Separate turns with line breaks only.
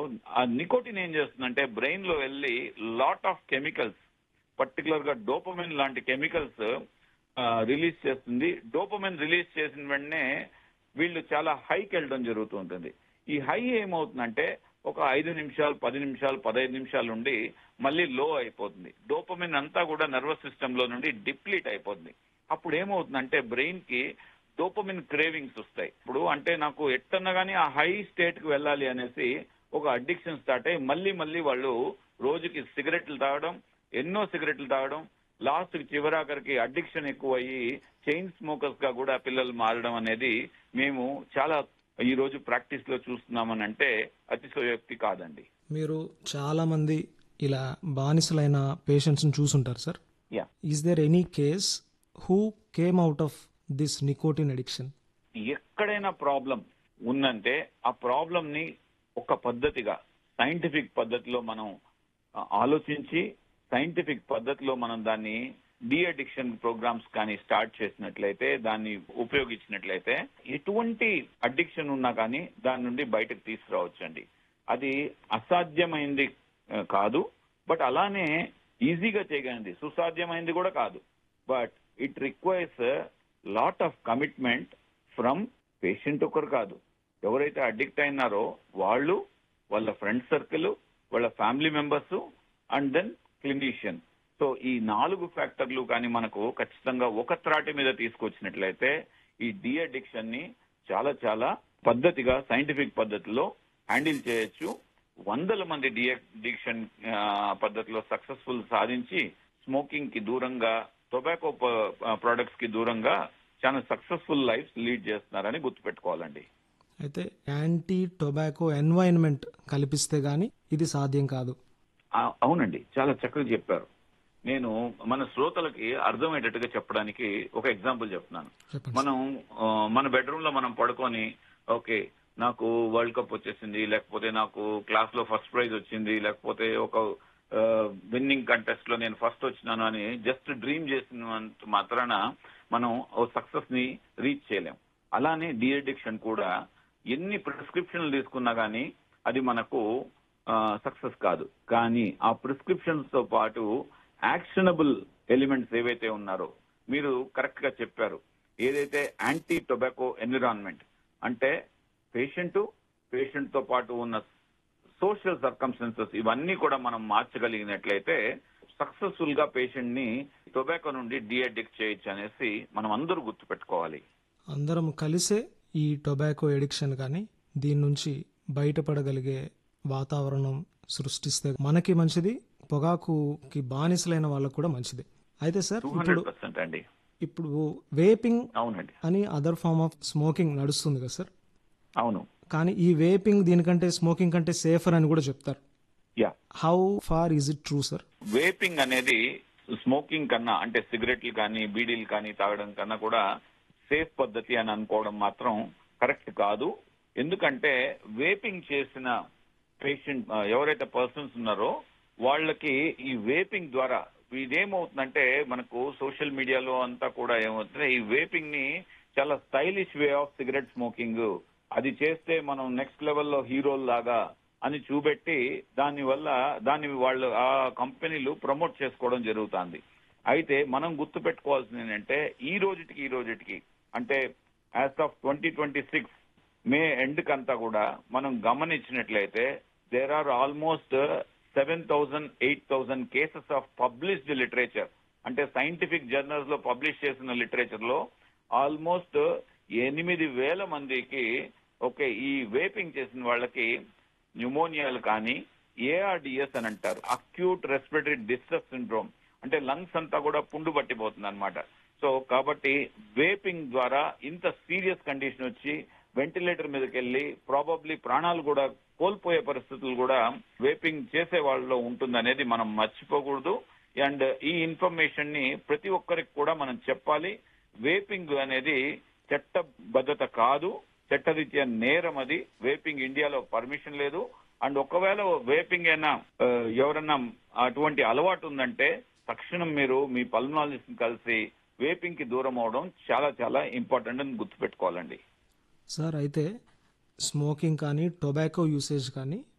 ఆ నికోటిన్ ఏం చేస్తుందంటే బ్రెయిన్ లో వెళ్ళి లాట్ ఆఫ్ కెమికల్స్ పర్టికులర్ గా డోపమిన్ లాంటి కెమికల్స్ రిలీజ్ చేస్తుంది డోపమిన్ రిలీజ్ చేసిన వెంటనే వీళ్ళు చాలా హైకి వెళ్ళడం జరుగుతూ ఉంటుంది ఈ హై ఏమవుతుందంటే ఒక ఐదు నిమిషాలు పది నిమిషాలు పదహైదు నిమిషాలు ఉండి మళ్ళీ లో అయిపోతుంది డోపమిన్ అంతా కూడా నర్వస్ సిస్టమ్ లో నుండి డిప్లీట్ అయిపోతుంది అప్పుడు ఏమవుతుందంటే బ్రెయిన్ కి డోపమిన్ క్రేవింగ్స్ వస్తాయి ఇప్పుడు అంటే నాకు ఎట్టన్నా కానీ ఆ హై స్టేట్ కి వెళ్ళాలి అనేసి ఒక అడిక్షన్ స్టార్ట్ అయ్యి మళ్ళీ మళ్ళీ వాళ్ళు రోజుకి సిగరెట్లు తాగడం ఎన్నో సిగరెట్లు తాగడం లాస్ట్ కి చివరాఖరికి అడిక్షన్ ఎక్కువ అయ్యి చైన్ స్మోకర్స్ గా కూడా పిల్లలు మారడం అనేది మేము చాలా ఈ రోజు ప్రాక్టీస్ లో చూస్తున్నామని అంటే అతిశయోక్తి కాదండి
మీరు చాలా మంది ఇలా బానిసలైన పేషెంట్స్ని చూసుంటారు sir
ya
is there any case who came out of this nicotine addiction
ఎక్కడైనా ప్రాబ్లం ఉందంటే ఆ ప్రాబ్లం ని ఒక పద్ధతిగా సైంటిఫిక్ పద్ధతిలో మనం ఆ, ఆలోచించి సైంటిఫిక్ పద్ధతిలో మనం దాన్ని డి అడిక్షన్ ప్రోగ్రామ్స్ కానీ స్టార్ట్ చేసినట్లయితే దాన్ని ఉపయోగించినట్లయితే ఎటువంటి అడిక్షన్ ఉన్నా కానీ దాని నుండి బయటకు తీసుకురావచ్చండి అది అసాధ్యమైంది ఆ, కాదు బట్ అలానే ఈజీగా చేయగలిగింది సుసాధ్యమైంది కూడా కాదు but it requires lot of commitment from patient ఒకరు కాదు ఎవరైతే అడిక్ట్ అయినారో వాళ్ళు వాళ్ళ ఫ్రెండ్ సర్కిల్ వాళ్ళ family members and then clinician so ఈ నాలుగు ఫ్యాక్టర్లు కానీ మనకు ఖచ్చితంగా ఒక త్రాటి మీద తీసుకొచ్చినట్లయితే ఈ డి అడిక్షన్ ని చాలా చాలా పద్ధతిగా సైంటిఫిక్ పద్ధతిలో హ్యాండిల్ చేయొచ్చు వందల మంది డి అడిక్షన్ పద్ధతిలో సక్సెస్ఫుల్ సాధించి స్మోకింగ్ కి దూరంగా టొబాకో ప్రొడక్ట్స్ కి దూరంగా చాలా సక్సెస్ఫుల్ లైఫ్ లీడ్ చేస్తున్నారని గుర్తుపెట్టుకోవాలండి
అయితే యాంటీ టొబాకో ఎన్వైరన్మెంట్ కల్పిస్తే గానీ ఇది సాధ్యం కాదు
ఆ- అవునండి చాలా చక్కగా చెప్పారు నేను మన శ్రోతలకి అర్థమయ్యేటట్టుగా చెప్పడానికి ఒక ఎగ్జాంపుల్ చెప్తున్నాను
చెప్పండి
మనం ఆ, మన బెడ్రూమ్ లో మనం పడుకొని ఓకే నాకు వరల్డ్ కప్ వచ్చేసింది లేకపోతే నాకు క్లాస్ లో ఫస్ట్ ప్రైజ్ వచ్చింది లేకపోతే ఒక విన్నింగ్ కంటెస్ట్ లో నేను ఫస్ట్ వచ్చినాను అని జస్ట్ డ్రీమ్ చేసినంత మాత్రాన మనం ఓ సక్సెస్ ని రీచ్ చేయలేం అలానే డి అడిక్షన్ కూడా ఎన్ని ప్రిస్క్రిప్షన్లు తీసుకున్నా గానీ అది మనకు సక్సెస్ కాదు కానీ ఆ ప్రిస్క్రిప్షన్స్ తో పాటు యాక్షనబుల్ ఎలిమెంట్స్ ఏవైతే ఉన్నారో మీరు కరెక్ట్ గా చెప్పారు ఏదైతే యాంటీ టొబాకో ఎన్విరాన్మెంట్ అంటే పేషెంట్ పేషెంట్ తో పాటు ఉన్న సోషల్ సర్కమ్స్టెన్సెస్ ఇవన్నీ కూడా మనం మార్చగలిగినట్లయితే సక్సెస్ఫుల్ గా పేషెంట్ ని టొబాకో నుండి డిఅడిక్ట్ చేయొచ్చు అనేసి మనం అందరూ గుర్తుపెట్టుకోవాలి
అందరం కలిసే ఈ టొబాకో ఎడిక్షన్ కానీ దీని నుంచి బయటపడగలిగే వాతావరణం సృష్టిస్తే మనకి మంచిది పొగాకుకి బానిసలైన వాళ్ళకు కూడా మంచిది అయితే సార్
టూ
ఇప్పుడు
హండ్రెడ్ పర్సెంట్ అండి
ఇప్పుడు వేపింగ్
అవునండి
అని అదర్ ఫార్మ్ ఆఫ్ స్మోకింగ్ నడుస్తుంది కదా సార్
అవును
కానీ ఈ వేపింగ్ దీనికంటే స్మోకింగ్ కంటే సేఫర్ అని కూడా చెప్తారు
ya
how far is it true sir
vaping అనేది స్మోకింగ్ కన్నా అంటే సిగరెట్లు కానీ బీడీలు కానీ తాగడం కన్నా కూడా సేఫ్ పద్ధతి అని అనుకోవడం మాత్రం కరెక్ట్ కాదు ఎందుకంటే వేపింగ్ చేసిన పేషెంట్ ఎవరైతే పర్సన్స్ ఉన్నారో వాళ్ళకి ఈ వేపింగ్ ద్వారా ఇదేమవుతుందంటే మనకు సోషల్ మీడియాలో అంతా కూడా ఏమవుతుంది ఈ వేపింగ్ ని చాలా stylish way of cigarette smoking అది చేస్తే మనం నెక్స్ట్ లెవెల్లో హీరోల్ లాగా అని చూపెట్టి దాని వల్ల దాన్ని వాళ్ళు ఆ కంపెనీలు ప్రమోట్ చేసుకోవడం జరుగుతుంది అయితే మనం గుర్తు పెట్టుకోవాల్సింది ఏంటంటే ఈ రోజుటికి ఈ రోజుటికి అంటే as of twenty twenty six May end కంతా కూడా మనం గమనించినట్లయితే there are almost seven thousand eight thousand cases of published literature అంటే సైంటిఫిక్ జర్నల్స్ లో పబ్లిష్ చేసిన లిటరేచర్ లో ఆల్మోస్ట్ ఎనిమిది వేల మందికి ఓకే ఈ వేపింగ్ చేసిన వాళ్ళకి న్యూమోనియాలు కానీ ఏఆర్డిఎస్ అని అంటారు అక్యూట్ రెస్పిరేటరీ డిస్ట్రెస్ సిండ్రోమ్ అంటే లంగ్స్ అంతా కూడా పుండు పట్టిపోతుంది అనమాట సో కాబట్టి వేపింగ్ ద్వారా ఇంత సీరియస్ కండిషన్ వచ్చి వెంటిలేటర్ మీదకి వెళ్ళి ప్రాబబ్లీ ప్రాణాలు కూడా కోల్పోయే పరిస్థితులు కూడా వేపింగ్ చేసే వాళ్ళలో ఉంటుంది అనేది మనం మర్చిపోకూడదు అండ్ ఈ ఇన్ఫర్మేషన్ ని ప్రతి ఒక్కరికి కూడా మనం చెప్పాలి వేపింగ్ అనేది చట్టబద్ధత కాదు చట్టరీత్యా నేరం అది వేపింగ్ ఇండియాలో పర్మిషన్ లేదు అండ్ ఒకవేళ వేపింగ్ అయినా ఆ, ఎవరన్నా అటువంటి అలవాటు ఉందంటే తక్షణం మీరు మీ పల్మనాలజిస్ట్ కలిసి వేపింగ్ కి దూరం అవడం చాలా చాలా ఇంపార్టెంట్ అని గుర్తుపెట్టుకోవాలండి
సార్ అయితే స్మోకింగ్ కానీ టొబాకో యూసేజ్ కానీ